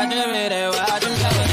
வாட்டு வேறு வாட்டு வேறு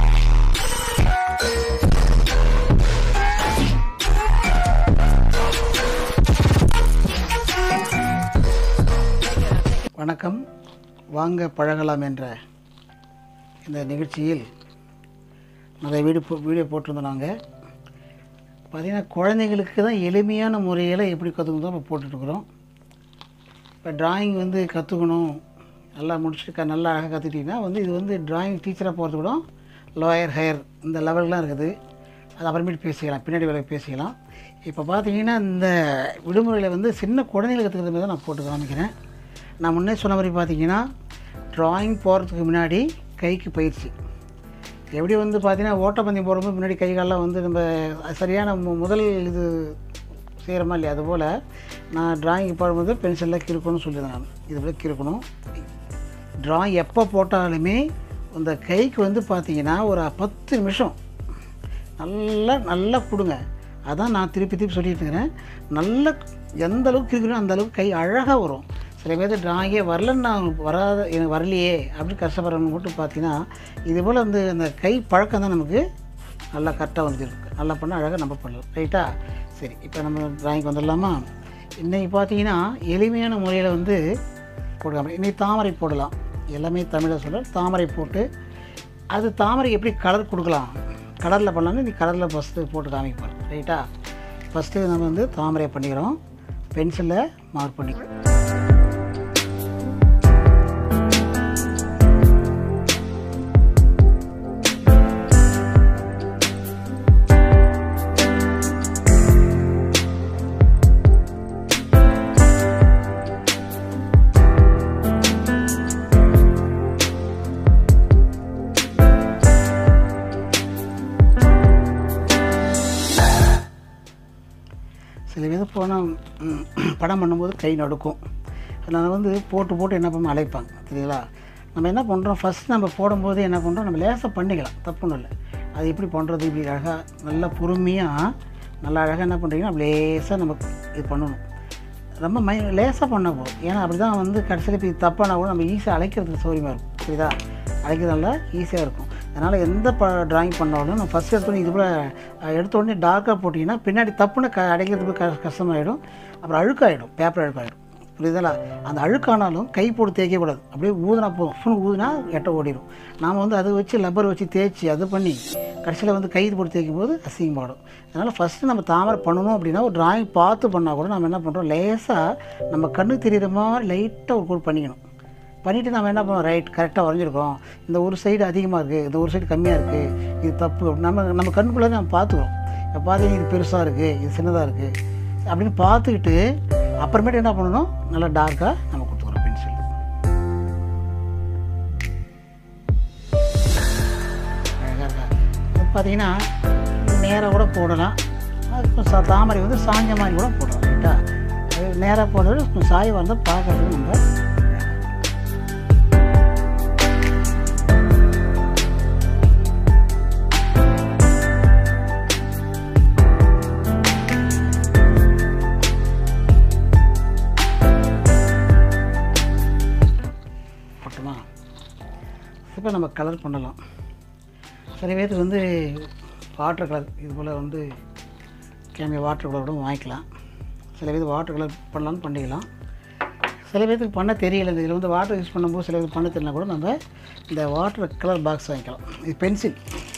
வணக்கம் வாங்க பழகலாம் என்ற இந்த நிகழ்ச்சியில் நிறைய வீடியோ போ வீடியோ போட்டிருந்தோம் நாங்கள் பார்த்திங்கன்னா குழந்தைங்களுக்கு தான் எளிமையான முறையில் எப்படி கற்றுக்கணும் தான் இப்போ போட்டுட்ருக்குறோம் இப்போ டிராயிங் வந்து கற்றுக்கணும் நல்லா முடிச்சுட்டு க- நல்லா அழகாக கற்றுக்கிட்டிங்கன்னா வந்து இது வந்து டிராயிங் டீச்சராக போகிறது கூட லோயர் ஹையர் இந்த லெவல்லாம் இருக்குது அது அப்புறமேட்டு பேசிக்கலாம் பின்னாடி வேலை பேசிக்கலாம் இப்போ பார்த்தீங்கன்னா இந்த விடுமுறையில் வந்து சின்ன குழந்தைங்களுக்கு கற்றுக்கிறது மாதிரி தான் நான் போட்டு காமிக்கிறேன் நான் முன்னே சொன்ன மாதிரி பார்த்தீங்கன்னா டிராயிங் போகிறதுக்கு முன்னாடி கைக்கு பயிற்சி எப்படி வந்து பார்த்தீங்கன்னா ஓட்டப்பந்தயம் போடும்போது முன்னாடி கை காலெல்லாம் வந்து நம்ம சரியான மு- முதல் இது செய்கிறோமா இல்லையா அதுபோல் நான் டிராயிங் போடும்போது பென்சிலில் கிறுக்கணும்னு சொல்லியிருந்தேன் நான் இது போல் கிறுக்கணும் டிராயிங் எப்போ போட்டாலுமே அந்த கைக்கு வந்து பார்த்தீங்கன்னா ஒரு பத்து நிமிஷம் நல்லா நல்லா கொடுங்க அதான் நான் திருப்பி திருப்பி சொல்லிட்டு இருக்கிறேன் நல்ல எந்த அளவுக்கு கிறுக்கணும் அந்த அளவுக்கு கை அழகாக வரும் சில பேர் டிராயிங்கே வரலன்னு நான் வராத எனக்கு வரலையே அப்படி கஷ்டப்படுறவங்க மட்டும் பார்த்தீங்கன்னா இது போல் வந்து அந்த கை பழக்கம் தான் நமக்கு நல்லா கரெக்டாக வந்துருக்கு நல்லா பண்ணால் அழகாக நம்ம பண்ணலாம் ரைட்டா சரி இப்போ நம்ம டிராயிங் வந்துடலாமா இன்றைக்கி பார்த்தீங்கன்னா எளிமையான முறையில் வந்து போடலாம் இன்றைக்கி தாமரை போடலாம் எல்லாமே தமிழை சொல்ல தாமரை போட்டு அது தாமரை எப்படி கலர் கொடுக்கலாம் கலரில் பண்ணலாம்னு நீ கலரில் ஃபஸ்ட்டு போட்டு காமிப்போம் ரைட்டா ஃபஸ்ட்டு நம்ம வந்து தாமரை பண்ணிக்கிறோம் பென்சிலில் மார்க் பண்ணிக்கிறோம் சில பேர் போனால் படம் பண்ணும்போது கை நடுக்கும் அதனால் வந்து போட்டு போட்டு என்ன பண்ண அழைப்பாங்க சரிங்களா நம்ம என்ன பண்ணுறோம் ஃபஸ்ட் நம்ம போடும்போது என்ன பண்ணுறோம் நம்ம லேசாக பண்ணிக்கலாம் தப்பு ஒன்றும் இல்லை அது எப்படி பண்ணுறது இப்படி அழகாக நல்லா பொறுமையாக நல்லா அழகாக என்ன பண்ணுறீங்கன்னா அப்படி லேசாக நம்ம இது பண்ணணும் ரொம்ப மை லேசாக பண்ண போதும் ஏன்னா அப்படி தான் வந்து கடைசியில் இப்போ இது தப்பானா கூட நம்ம ஈஸியாக அழைக்கிறதுக்கு சௌரியமாக இருக்கும் புரியுதா அழைக்கிறது நல்லா ஈஸியாக இருக்கும் அதனால் எந்த ப ட்ராயிங் பண்ணாலும் நம்ம ஃபஸ்ட் எடுத்தோடனே இது போல் எடுத்த உடனே டார்க்காக போட்டிங்கன்னா பின்னாடி தப்புன்னு க அடைக்கிறதுக்கு க கஷ்டமாயிடும் அப்புறம் அழுக்காயிடும் பேப்பர் அழுக்காயிடும் புரியுதுங்களா அந்த அழுக்கானாலும் கை போட்டு தேய்க்கக்கூடாது அப்படியே ஊதுனா போதும் ஃபுல் ஊதுனா எட்ட ஓடிடும் நாம் வந்து அதை வச்சு லப்பர் வச்சு தேய்ச்சி அது பண்ணி கடைசியில் வந்து கை போட்டு தேய்க்கும் போது அசிங்கமாடும் அதனால் ஃபஸ்ட்டு நம்ம தாமரை பண்ணணும் அப்படின்னா ஒரு டிராயிங் பார்த்து பண்ணால் கூட நம்ம என்ன பண்ணுறோம் லேசாக நம்ம கண்ணு தெரியுற மாதிரி லைட்டாக ஒரு கோட் பண்ணிக்கணும் பண்ணிவிட்டு நம்ம என்ன பண்ணுவோம் ரைட் கரெக்டாக வரைஞ்சிருக்கோம் இந்த ஒரு சைடு அதிகமாக இருக்குது இந்த ஒரு சைடு கம்மியாக இருக்குது இது தப்பு அப்படி நம்ம நம்ம கண்ணுக்குள்ளே நம்ம பார்த்துக்குறோம் இப்போ பார்த்தீங்கன்னா இது பெருசாக இருக்குது இது சின்னதாக இருக்குது அப்படின்னு பார்த்துக்கிட்டு அப்புறமேட்டு என்ன பண்ணணும் நல்லா டார்க்காக நம்ம கொடுத்துக்குறோம் பென்சில் அழகாக இருக்கா இது பார்த்தீங்கன்னா நேராக கூட போடலாம் அது சா- தாமரை வந்து சாஞ்ச மாதிரி கூட போடலாம் ரைட்டா அது நேராக போடுறது கொஞ்சம் சாயம் வந்தால் பார்க்கறதுக்கு நம்ம போட்டோமா இப்போ நம்ம கலர் பண்ணலாம் சில பேருக்கு வந்து வாட்டர் கலர் இது போல் வந்து கேமியா வாட்டர் கலர் கூட வாங்கிக்கலாம் சில பேர் வாட்டர் கலர் பண்ணலாம்னு பண்ணிக்கலாம் சில பேருக்கு பண்ண தெரியல இந்த இதில் வந்து வாட்டர் யூஸ் பண்ணும்போது சில பேருக்கு பண்ண தெரியல கூட நம்ம இந்த வாட்டர் கலர் பாக்ஸ் வாங்கிக்கலாம் இது பென்சில்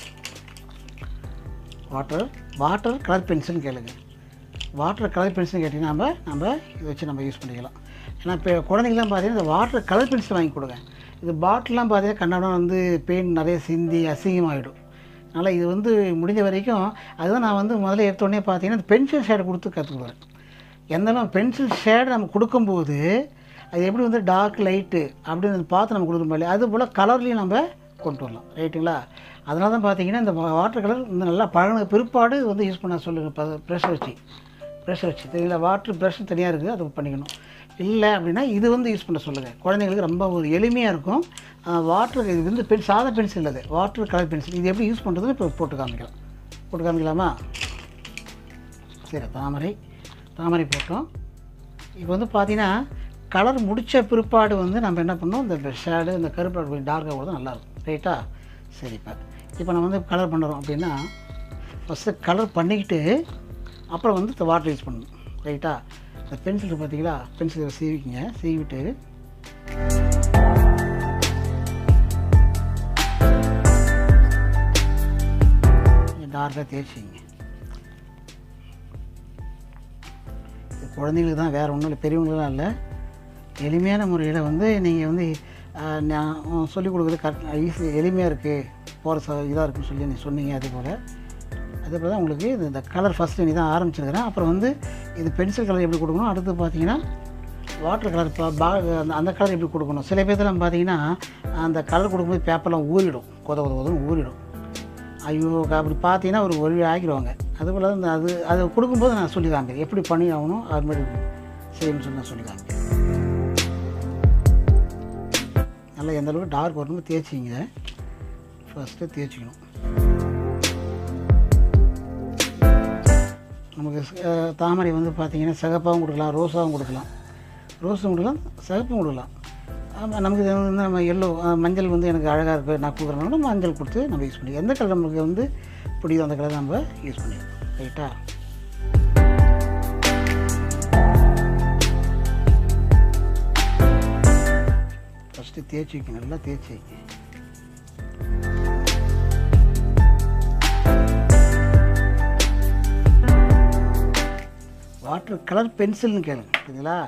வாட்டர் வாட்டர் கலர் பென்சில்னு கேளுங்க வாட்டர் கலர் பென்சில் கேட்டிங்கன்னா நம்ம நம்ம இதை வச்சு நம்ம யூஸ் பண்ணிக்கலாம் ஏன்னா இப்போ குழந்தைங்களாம் பார்த்தீங்கன்னா இந்த வாட்டர் கலர் பென்சில் வாங்கி கொடுங்க இது பாட்டிலாம் பார்த்தீங்கன்னா கண்ணாடம் வந்து பெயிண்ட் நிறைய சிந்தி அசிங்கமாகிடும் அதனால் இது வந்து முடிஞ்ச வரைக்கும் அதுதான் நான் வந்து முதல்ல எடுத்தோடனே பார்த்தீங்கன்னா இந்த பென்சில் ஷேடை கொடுத்து கற்றுக்குவேன் எந்த பென்சில் ஷேடு நம்ம கொடுக்கும்போது அது எப்படி வந்து டார்க் லைட்டு அப்படின்னு பார்த்து நம்ம கொடுக்குறோம் இல்லையா அது போல் கலர்லேயும் நம்ம கொண்டு வரலாம் ரைட்டுங்களா அதனால தான் பார்த்தீங்கன்னா இந்த வாட்டர் கலர் வந்து நல்லா பழகின பிற்பாடு வந்து யூஸ் பண்ண சொல்லுங்கள் ப்ரெஷ் வச்சு ப்ரெஷ் வச்சு தெரியுங்களா வாட்டர் ப்ரெஷ் தனியாக இருக்குது அதை பண்ணிக்கணும் இல்லை அப்படின்னா இது வந்து யூஸ் பண்ண சொல்லுங்கள் குழந்தைங்களுக்கு ரொம்ப ஒரு எளிமையாக இருக்கும் வாட்டர் இது வந்து பென் சாதா பென்சில் இல்லை அது வாட்டர் கலர் பென்சில் இது எப்படி யூஸ் பண்ணுறதுன்னு இப்போ போட்டு காமிக்கலாம் போட்டு காமிக்கலாமா சரி தாமரை தாமரை போட்டோம் இப்போ வந்து பார்த்தீங்கன்னா கலர் முடித்த பிற்பாடு வந்து நம்ம என்ன பண்ணோம் இந்த ஷேடு இந்த கருப்பு கொஞ்சம் டார்க்காக கூட நல்லாயிருக்கும் ரைட்டா சரிப்பா இப்போ நம்ம வந்து கலர் பண்ணுறோம் அப்படின்னா ஃபஸ்ட்டு கலர் பண்ணிக்கிட்டு அப்புறம் வந்து இந்த வாட்டர் யூஸ் பண்ணணும் ரைட்டா இந்த பென்சில் பார்த்தீங்களா பென்சில் சீவிக்கிங்க சீவிட்டு டார்க்காக தேய்ச்சிங்க இது குழந்தைங்களுக்கு தான் வேறு ஒன்றும் இல்லை பெரியவங்களுக்குலாம் இல்லை எளிமையான முறையில் வந்து நீங்கள் வந்து ஆஹ், நான் சொல்லிக் கொடுக்குறது கரெக்ட் ஈஸி எளிமையாக இருக்குது போகிற ச இதாக இருக்குன்னு சொல்லி நீ சொன்னீங்க அதே போல் அதே போல் தான் உங்களுக்கு இது இந்த கலர் ஃபஸ்ட்டு நீ தான் ஆரம்பிச்சிருக்கிறேன் அப்புறம் வந்து இது பென்சில் கலர் எப்படி கொடுக்கணும் அடுத்து பார்த்தீங்கன்னா வாட்டர் கலர் இப்போ பா அந்த அந்த கலர் எப்படி கொடுக்கணும் சில பேர்த்தெல்லாம் பார்த்தீங்கன்னா அந்த கலர் கொடுக்கும்போது பேப்பர்லாம் ஊறிடும் கொத கொத கொதன்னு ஊறிடும் ஐயோ அப்படி பார்த்தீங்கன்னா ஒரு ஒளி ஆக்கிடுவாங்க அதுபோல் தான் இந்த அது அது கொடுக்கும்போது நான் சொல்லி காமிக்கிறேன் எப்படி பண்ணி ஆகணும் அது மாதிரி செய்யணும்னு சொல்லி நான் சொல்லி காமிக்கிறேன் நல்லா எந்த அளவுக்கு டார்க் வரணும் தேய்ச்சிங்க ஃபஸ்ட்டு தேய்ச்சிக்கணும் நமக்கு அஹ், தாமரை வந்து பார்த்தீங்கன்னா சிகப்பாகவும் கொடுக்கலாம் ரோஸாகவும் கொடுக்கலாம் ரோஸும் கொடுக்கலாம் சிகப்பும் கொடுக்கலாம் ஆமாம் நமக்கு இது வந்து நம்ம எல்லோ மஞ்சள் வந்து எனக்கு அழகாக இருக்குது நான் கொடுக்குறனால மஞ்சள் கொடுத்து நம்ம யூஸ் பண்ணி எந்த கலர் நமக்கு வந்து பிடிக்கும் அந்த கலர் நம்ம யூஸ் பண்ணிக்கலாம் ரைட்டா ஃபஸ்ட்டு தேய்ச்சி வைக்க நல்லா தேய்ச்சி வைக்க வாட்டர் கலர் பென்சில்னு கேளுங்க சரிங்களா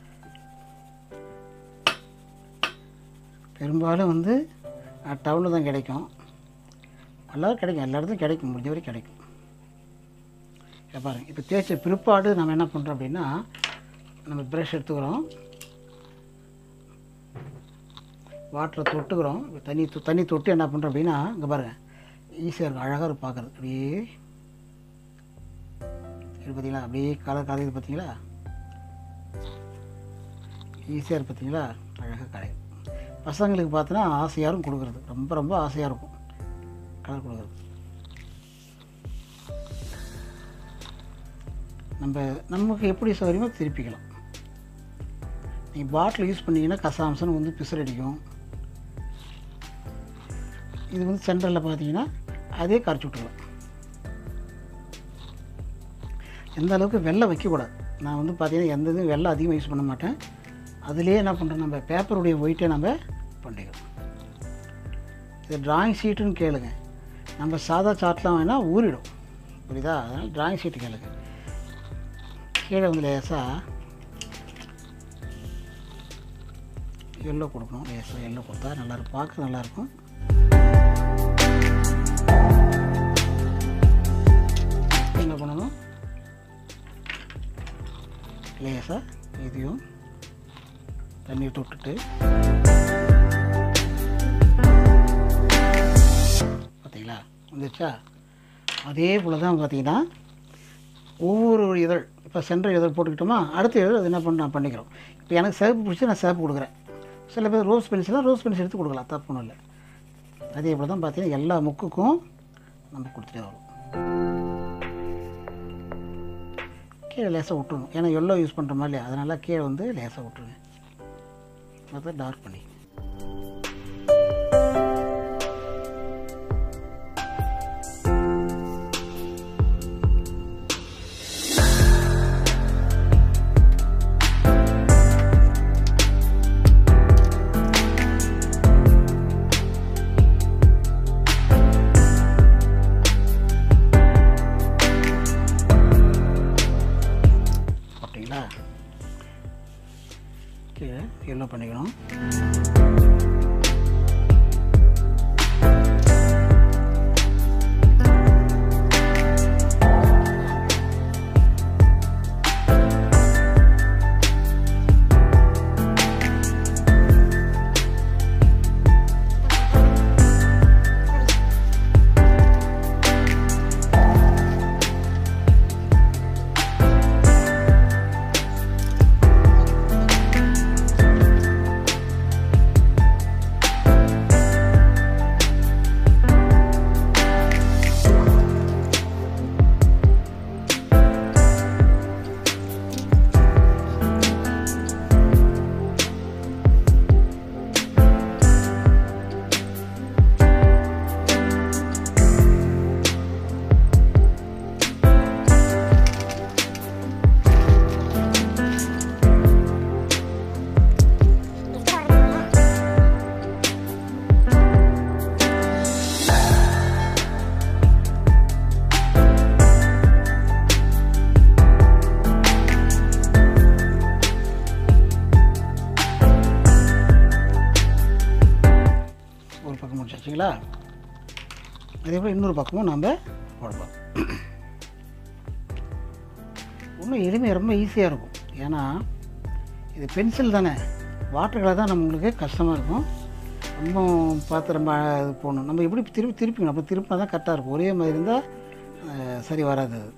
பெரும்பாலும் வந்து டவுனில் தான் கிடைக்கும் எல்லாரும் கிடைக்கும் எல்லா இடத்துலையும் கிடைக்கும் முடிஞ்ச வரைக்கும் கிடைக்கும் இதை பாருங்க இப்போ தேய்ச்ச பிற்பாடு நம்ம என்ன பண்ணுறோம் அப்படின்னா நம்ம ப்ரஷ் எடுத்துக்கிறோம் வாட்டரை தொட்டுக்கிறோம் இப்ப தண்ணி தொ- தண்ணி தொட்டு என்ன பண்ணுறோம் அப்படின்னா இங்கே பாருங்கள் ஈஸியாக இருக்கும் அழகாக இருக்கும் பார்க்குறது அப்படியே இது பார்த்தீங்களா அப்படியே கலர் கலையுது பார்த்தீங்களா ஈஸியாக இருக்கு பார்த்தீங்களா அழகாக கலையும் பசங்களுக்கு பார்த்தோன்னா ஆசையாக இருக்கும் கொடுக்குறது ரொம்ப ரொம்ப ஆசையாக இருக்கும் கலர் கொடுக்குறது நம்ம நமக்கு எப்படி சௌகரியமோ திருப்பிக்கலாம் நீங்கள் பாட்டில் யூஸ் பண்ணீங்கன்னா கசாம்சன் வந்து பிசுறடிக்கும் இது வந்து சென்டரில் பார்த்தீங்கன்னா அதே கரைச்சி விட்டுக்கலாம் எந்த அளவுக்கு வெள்ளை வைக்கக்கூடாது நான் வந்து பார்த்தீங்கன்னா எந்த இதுவும் வெள்ளை அதிகமாக யூஸ் பண்ண மாட்டேன் அதுலேயே என்ன பண்ணுறோம் நம்ம பேப்பருடைய ஒயிட்டை நம்ம பண்ணிக்கிறோம் இது டிராயிங் ஷீட்டுன்னு கேளுங்க நம்ம சாதா சார்ட்லாம் வேணால் ஊறிடும் புரியுதா அதனால் டிராயிங் ஷீட்டு கேளுங்க கீழே வந்து லேசாக எல்லோ கொடுக்கணும் லேசாக எல்லோ கொடுத்தா நல்லாயிருக்கும் பார்க்க நல்லாயிருக்கும் என்ன பண்ணணும் லேசாக இதையும் தண்ணி தொட்டுட்டு பார்த்தீங்களா வந்துச்சா அதே போல் தான் பார்த்தீங்கன்னா ஒவ்வொரு இதழ் இப்போ சென்டர் இதழ் போட்டுக்கிட்டோமா அடுத்த இதழ் அது என்ன பண்ண நான் பண்ணிக்கிறோம் இப்போ எனக்கு சிவப்பு பிடிச்சி நான் சிவப்பு கொடுக்குறேன் சில பேர் ரோஸ் பென்சிலாக ரோஸ் பென்சில் எடுத்து கொடுக்கலாம் தப்பு ஒன்றும் இல்லை அதே போல் தான் பார்த்தீங்கன்னா எல்லா முக்குக்கும் நம்ம கொடுத்துட்டே வரும் கீழே லேசாக விட்டுருணும் ஏன்னா எல்லோ யூஸ் பண்ணுற மாதிரி இல்லையா அதனால் கீழே வந்து லேசாக விட்டுருங்க அதை டார்க் பண்ணி போட்டிங்களா கீழே எல்லோ பண்ணிக்கணும் பக்கம் முடிச்சாச்சுங்களா அதே போல் இன்னொரு பக்கமும் நம்ம போடலாம் இன்னும் எளிமை ரொம்ப ஈஸியாக இருக்கும் ஏன்னா இது பென்சில் தானே வாட்டர் கலர் தான் நம்மளுக்கு கஷ்டமாக இருக்கும் ரொம்ப பார்த்து ரொம்ப இது போகணும் நம்ம எப்படி திருப்பி திருப்பிக்கணும் அப்போ திருப்பினா தான் கரெக்டாக இருக்கும் ஒரே மாதிரி இருந்தால் அஹ், சரி வராது அது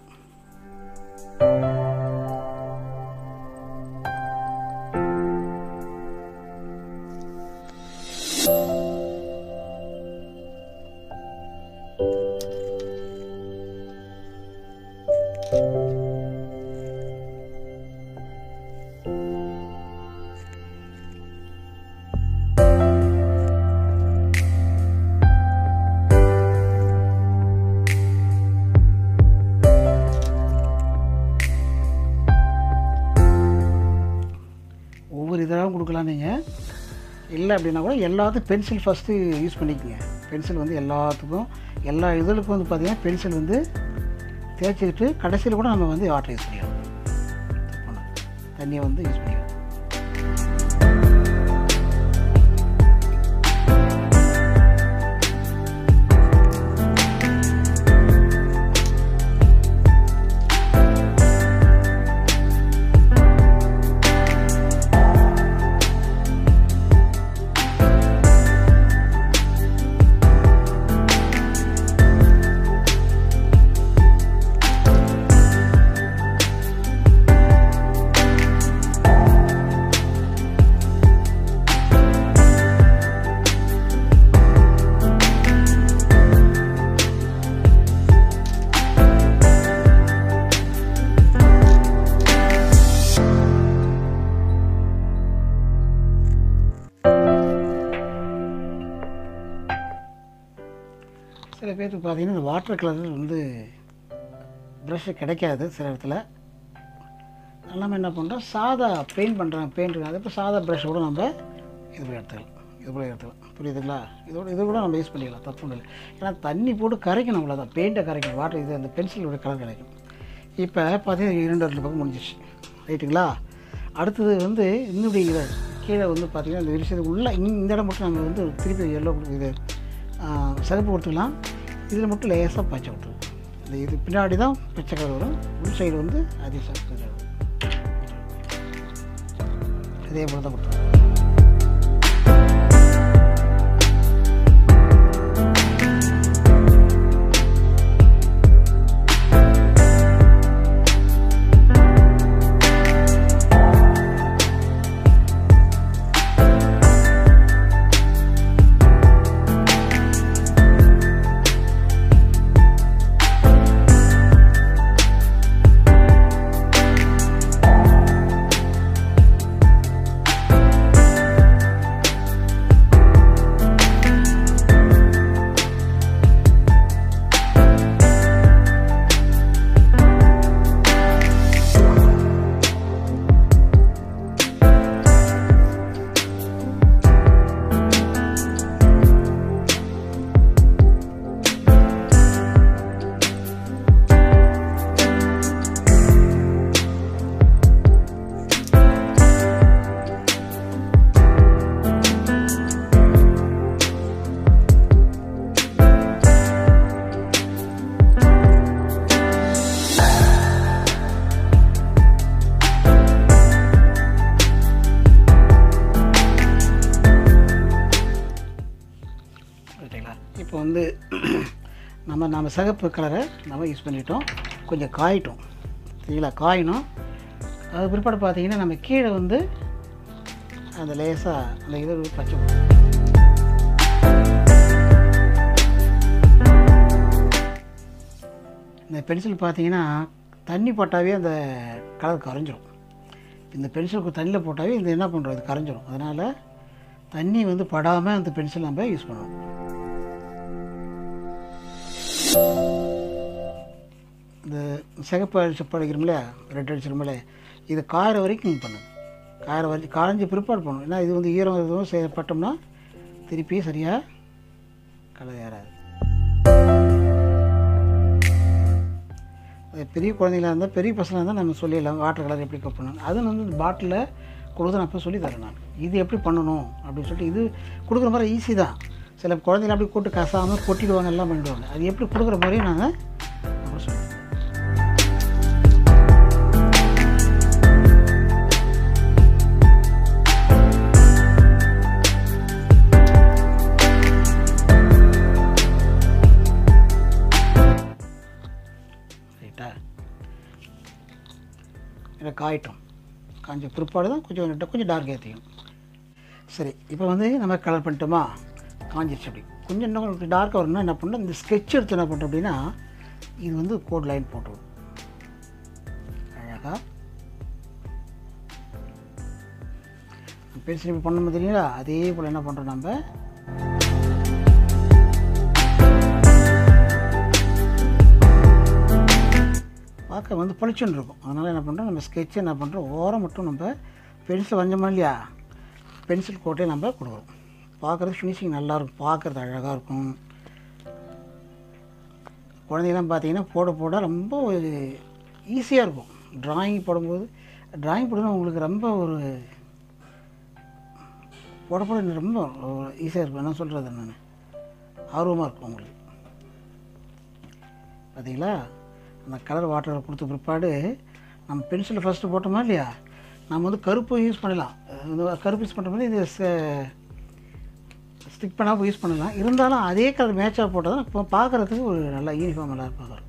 ஒவ்வொரு இதெல்லாம் கொடுக்கலாம் நீங்கள் இல்லை அப்படின்னா கூட எல்லாத்துக்கும் பென்சில் ஃபஸ்ட்டு யூஸ் பண்ணிக்கோங்க பென்சில் வந்து எல்லாத்துக்கும் எல்லா இதுகளுக்கும் வந்து பார்த்திங்கன்னா பென்சில் வந்து தேய்ச்சிக்கிட்டு கடைசியில் கூட நம்ம வந்து வாட்டர் யூஸ் பண்ணிக்கலாம் தண்ணியை வந்து யூஸ் பண்ணிக்கலாம் சில பேருக்கு பார்த்தீங்கன்னா இந்த வாட்டர் கலர் வந்து ப்ரஷ்ஷு கிடைக்காது சில இடத்துல எல்லாமே என்ன பண்ணுறோம் சாதா பெயிண்ட் பண்ணுறாங்க பெயிண்ட் அதே போல் சாதா ப்ரஷ் கூட நம்ம இது போய் எடுத்துக்கலாம் இது போய் எடுத்துக்கலாம் புரியுதுங்களா இதோட இது கூட நம்ம யூஸ் பண்ணிக்கலாம் தப்பு ஒன்றும் இல்லை ஏன்னா தண்ணி போட்டு கரைக்கணும் அவ்வளோதான் பெயிண்ட்டை கரைக்கணும் வாட்டர் இது அந்த பென்சிலோட கலர் கிடைக்கும் இப்போ பார்த்தீங்கன்னா இரண்டு ரெண்டு பக்கம் முடிஞ்சிச்சு ரைட்டுங்களா அடுத்தது வந்து இன்னுடைய இதை கீழே வந்து பார்த்தீங்கன்னா இந்த விஷயத்துக்கு உள்ள இந்த இந்த இடம் மட்டும் நம்ம வந்து திருப்பி எல்லோ இது ஆ, சிகப்பு கொடுத்துக்கலாம் இதில் மட்டும் லேசாக பச்சை விட்டுருவோம் இந்த இது பின்னாடி தான் பச்சை கலர் வரும் உள் சைடு வந்து அதே சிகப்பு கலர் வரும் இதே போல் தான் கொடுத்துருவோம் ரைட்டுங்களா இப்போ வந்து நம்ம நம்ம சிகப்பு கலரை நம்ம யூஸ் பண்ணிட்டோம் கொஞ்சம் காயிட்டோம் சரிங்களா காயினும் அது பிற்பாடு பார்த்தீங்கன்னா நம்ம கீழே வந்து அந்த லேசாக அந்த இது ஒரு பச்சை விடும். இந்த பென்சில் பார்த்தீங்கன்னா தண்ணி போட்டாவே அந்த கலர் கரைஞ்சிரும் இந்த பென்சிலுக்கு தண்ணியில் போட்டாவே இந்த என்ன பண்ணுறோம் இது கரைஞ்சிரும் அதனால் தண்ணி வந்து படாமல் அந்த பென்சில் நம்ம யூஸ் பண்ணணும் இந்த சிகப்பு அடிச்சு அடிக்கிறோம்ல ரெட் அடிச்சிருமில்ல இது காயிற வரைக்கும் பண்ணும் காயிற வரைக்கும் காய்ஞ்ச பிற்பாடு பண்ணணும் ஏன்னா இது வந்து ஈரம் எதுவும் செய்யப்பட்டோம்னா திருப்பி சரியாக கலர் ஏறாது அது பெரிய குழந்தைங்களா இருந்தால் பெரிய பசங்களாக இருந்தால் நம்ம சொல்லிடலாம் வாட்டர் கலர் எப்படி கப் பண்ணணும் அது வந்து பாட்டிலில் கொடுத்து நான் அப்போ சொல்லி தரேன் நான் இது எப்படி பண்ணணும் அப்படின்னு சொல்லிட்டு இது கொடுக்குற மாதிரி ஈஸி தான் சில குழந்தைங்க அப்படி கூட்டு கசாமல் கொட்டிடுவாங்க எல்லாம் பண்ணிடுவாங்க அது எப்படி கொடுக்குற மாதிரியும் நாங்கள் நம்ம சொல்லுவோம் ரைட்டா இதை காயட்டும் காஞ்ச பிற்பாடு தான் கொஞ்சம் நெட்டை கொஞ்சம் டார்க் ஏற்றியும் சரி இப்போ வந்து நம்ம கலர் பண்ணிட்டோமா காஞ்சிருச்சு அப்படி கொஞ்சம் இன்னும் உங்களுக்கு டார்க்காக வரணும்னா என்ன பண்ணணும் இந்த ஸ்கெட்ச் எடுத்து என்ன பண்ணுறோம் அப்படின்னா இது வந்து கோட் லைன் போட்டுவிடும் அழகாக பென்சில் இப்படி பண்ண தெரியுங்களா அதே போல் என்ன பண்ணுறோம் நம்ம பார்க்க வந்து பளிச்சுன்னு இருக்கும் அதனால் என்ன பண்ணுறோம் நம்ம ஸ்கெட்சை என்ன பண்ணுறோம் ஓரம் மட்டும் நம்ம பென்சில் வரைஞ்சோமா இல்லையா பென்சில் கோட்டே நம்ம கொடுக்குறோம் பார்க்குறது ஃபினிஷிங் நல்லாயிருக்கும் பார்க்குறது அழகாக இருக்கும் குழந்தைங்களாம் பார்த்தீங்கன்னா போட போட ரொம்ப ஈஸியாக இருக்கும் ட்ராயிங் போடும்போது ட்ராயிங் போடுறது உங்களுக்கு ரொம்ப ஒரு போட போட ரொம்ப ஈஸியாக இருக்கும் என்ன சொல்கிறது நான் ஆர்வமாக இருக்கும் உங்களுக்கு பார்த்தீங்களா அந்த கலர் வாட்டரை கொடுத்த பிற்பாடு நம்ம பென்சிலை ஃபஸ்ட்டு போட்டோமா இல்லையா நம்ம வந்து கருப்பு யூஸ் பண்ணலாம் இது கருப்பு யூஸ் பண்ணுற மாதிரி இது ஸ்டிக் பண்ணாமல் யூஸ் பண்ணலாம் இருந்தாலும் அதே கலர் மேட்சாக போட்டால் தான் இப்போ பார்க்குறதுக்கு ஒரு நல்ல யூனிஃபார்ம் நல்லா பார்க்குறோம்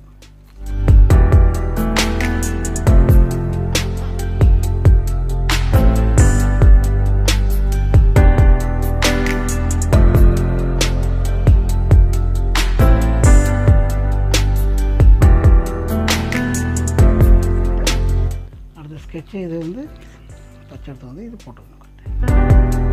அடுத்த ஸ்கெட்சு இது வந்து பச்சை எடுத்து வந்து இது போட்டுக்கணும்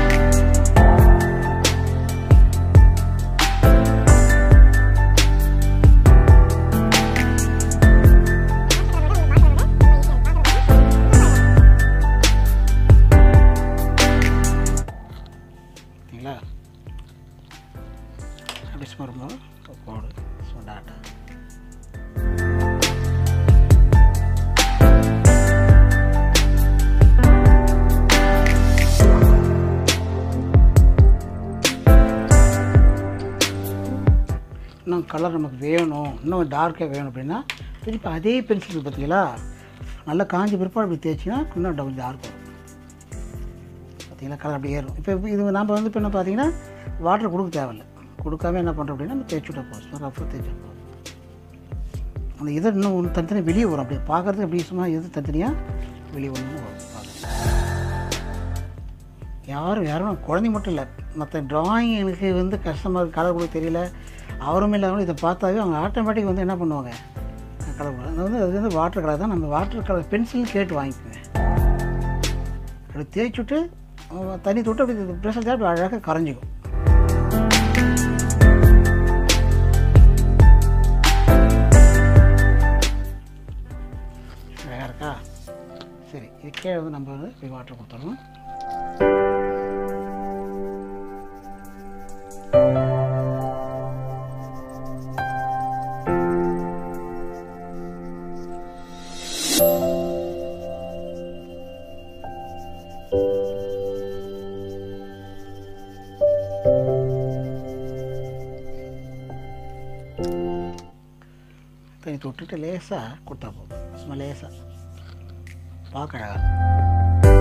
சரிங்களா அப்படி சும்மா ரொம்ப கோடு சும்மா டாட்டா இன்னும் கலர் நமக்கு வேணும் இன்னும் டார்க்காக வேணும் அப்படின்னா திருப்பி அதே பென்சில் பார்த்தீங்களா நல்லா காஞ்சி பிற்பாடு அப்படி தேய்ச்சிங்கன்னா இன்னும் டபுள் டார்க் வரும் பார்த்தீங்களா கலர் அப்படி ஏறும் இப்போ இது நம்ம வந்து இப்போ என்ன பார்த்தீங்கன்னா வாட்டர் கொடுக்க தேவையில்லை கொடுக்காம என்ன பண்ணுறோம் அப்படின்னா நம்ம தேய்ச்சி விட போதும் ரஃபாக தேய்ச்சி விட போதும் அந்த இதை இன்னும் ஒன்று தனித்தனியாக வெளியே வரும் அப்படியே பார்க்குறதுக்கு அப்படி சும்மா எது தனித்தனியாக வெளியே ஒன்று வரும் பாருங்க. யாரும் யாரும் குழந்தை மட்டும் இல்லை மற்ற டிராயிங் எனக்கு வந்து கஷ்டமாக இருக்குது கலர் கொடுக்க தெரியல அவரும் இல்லாமல் இதை பார்த்தாவே அவங்க ஆட்டோமேட்டிக் வந்து என்ன பண்ணுவாங்க கலர் அது வந்து அது வந்து வாட்டர் கலர் தான் நம்ம வாட்டர் கலர் பென்சில் கேட்டு வாங்கிக்குவேன் அப்படி தேய்ச்சி விட்டு அஹ், தண்ணி தொட்டு அப்படி ப்ரெஷர் அப்படி அழகாக கரைஞ்சிக்கும் அழகாக இருக்கா சரி இது கீழே வந்து நம்ம வந்து போய் வாட்டர் கொடுத்துடணும் தண்ணி தொட்டுட்டு லேசாக கொடுத்தா போதும் சும்மா லேசாக பார்க்க அழகா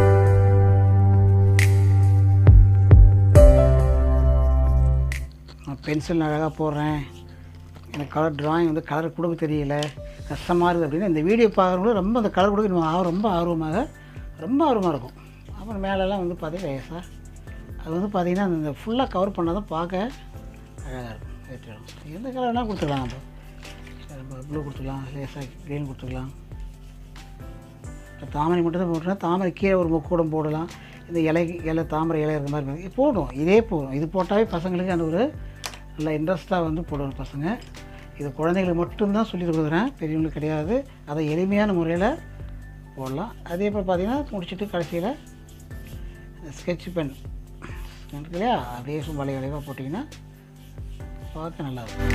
நான் பென்சில் அழகாக போடுறேன் எனக்கு கலர் டிராயிங் வந்து கலர் கொடுக்க தெரியல கஷ்டமாக இருக்குது அப்படின்னு இந்த வீடியோ பார்க்குறவங்களும் ரொம்ப அந்த கலர் கொடுக்க இன்னும் ஆர்வம் ரொம்ப ஆர்வமாக ரொம்ப ஆர்வமாக இருக்கும் அப்புறம் மேலெல்லாம் வந்து பார்த்தீங்கன்னா லேசாக அது வந்து பார்த்தீங்கன்னா அந்த ஃபுல்லாக கவர் பண்ணால் தான் பார்க்க அழகாக இருக்கும் ஏற்றிடும் எந்த கலர் வேணால் கொடுத்துக்கலாம் நம்ம நம்ம ப்ளூ கொடுத்துக்கலாம் லேசாக க்ரீன் கொடுத்துக்கலாம் இப்போ தாமரை மட்டும் தான் போட்டுனா தாமரை கீழே ஒரு முக்கூடம் போடலாம் இந்த இலை இலை தாமரை இலை இருக்கிற மாதிரி இது போடும் இதே போதும் இது போட்டாவே பசங்களுக்கு அந்த ஒரு நல்ல இன்ட்ரெஸ்ட்டாக வந்து போடுவாங்க பசங்க இது குழந்தைங்களுக்கு மட்டும்தான் சொல்லி கொடுக்குறேன் பெரியவங்களுக்கு கிடையாது அதை எளிமையான முறையில் போடலாம் அதே போல் பார்த்தீங்கன்னா முடிச்சுட்டு கடைசியில் ஸ்கெட்ச் பென் இருக்கு இல்லையா அப்படியே சும்மா வளைய வளைவாக போட்டிங்கன்னா பார்க்க நல்லா இருக்கும்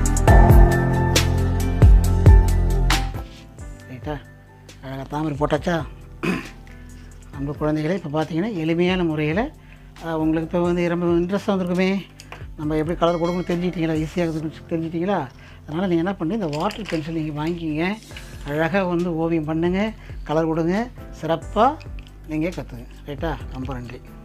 ரைட்டா அழகாக தாமரை போட்டாச்சா நம்ம குழந்தைகளை இப்போ பார்த்தீங்கன்னா எளிமையான முறையில் உங்களுக்கு இப்போ வந்து ரொம்ப இன்ட்ரெஸ்ட்டாக வந்திருக்குமே நம்ம எப்படி கலர் கொடுக்கணும் தெரிஞ்சுக்கிட்டீங்களா ஈஸியாக தெரிஞ்சுக்கிட்டீங்களா அதனால் நீங்கள் என்ன பண்ணி இந்த வாட்டர் பென்சில் நீங்கள் வாங்கிக்கிங்க அழகாக வந்து ஓவியம் பண்ணுங்கள் கலர் கொடுங்க சிறப்பாக நீங்கள் கற்றுங்க ரைட்டா ரொம்ப நன்றி